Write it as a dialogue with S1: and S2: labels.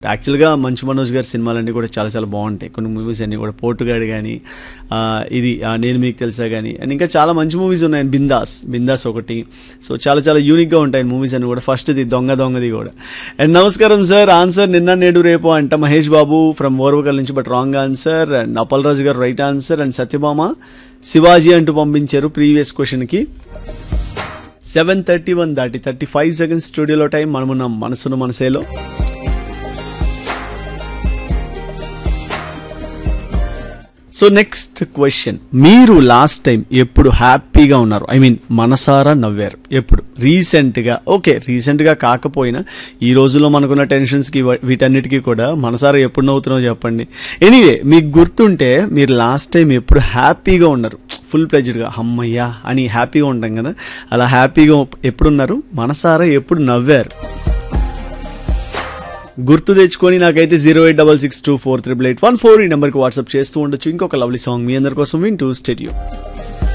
S1: యాక్చువల్గా మంచు మనోజ్ గారి సినిమాలన్నీ కూడా చాలా చాలా బాగుంటాయి కొన్ని మూవీస్ అన్నీ కూడా పోటుగాడు కానీ ఇది ఆ, నేను మీకు తెలుసా కానీ అండ్ ఇంకా చాలా మంచి మూవీస్ ఉన్నాయి బిందాస్ బిందాస్ ఒకటి సో చాలా చాలా యూనిక్గా ఉంటాయి మూవీస్ అన్ని కూడా ఫస్ట్ది దొంగ దొంగది కూడా అండ్ నమస్కారం సార్ ఆన్సర్ నిన్న నేడు రేపు అంట మహేష్ బాబు ఫ్రమ్ ఓర్వకల్ నుంచి but wrong answer and Appal Raju గారు right answer and Satyabhama Shivaji అంటూ పంపించారు ప్రీవియస్ క్వశ్చన్కి సెవెన్ థర్టీ వన్ దాటి థర్టీ ఫైవ్ సెకండ్స్ స్టూడియోలో టైం మనమున్నాం మనసును మనసేలో సో నెక్స్ట్ క్వశ్చన్ మీరు లాస్ట్ టైం ఎప్పుడు హ్యాపీగా ఉన్నారు ఐ మీన్ మనసారా నవ్వారు ఎప్పుడు రీసెంట్గా ఓకే రీసెంట్గా కాకపోయినా ఈ రోజుల్లో మనకున్న టెన్షన్స్కి వా- వీటన్నిటికీ కూడా మనసారా ఎప్పుడు నవ్వుతున్నావు చెప్పండి ఎనీవే మీకు గుర్తుంటే మీరు లాస్ట్ టైం ఎప్పుడు హ్యాపీగా ఉన్నారు ఫుల్ ప్లెజ్డ్గా అమ్మయ్యా అని హ్యాపీగా ఉంటాం కదా అలా హ్యాపీగా ఎప్పుడున్నారు మనసారా ఎప్పుడు నవ్వారు గుర్తు తెచ్చుకొని నాకైతే zero eight double six two four triple eight one four ఈ నెంబర్కి వాట్సాప్ చేస్తూ ఉండొచ్చు ఇంకొక లవ్లీ సాంగ్ మీ అందరి కోసం వింటూ స్టేడియో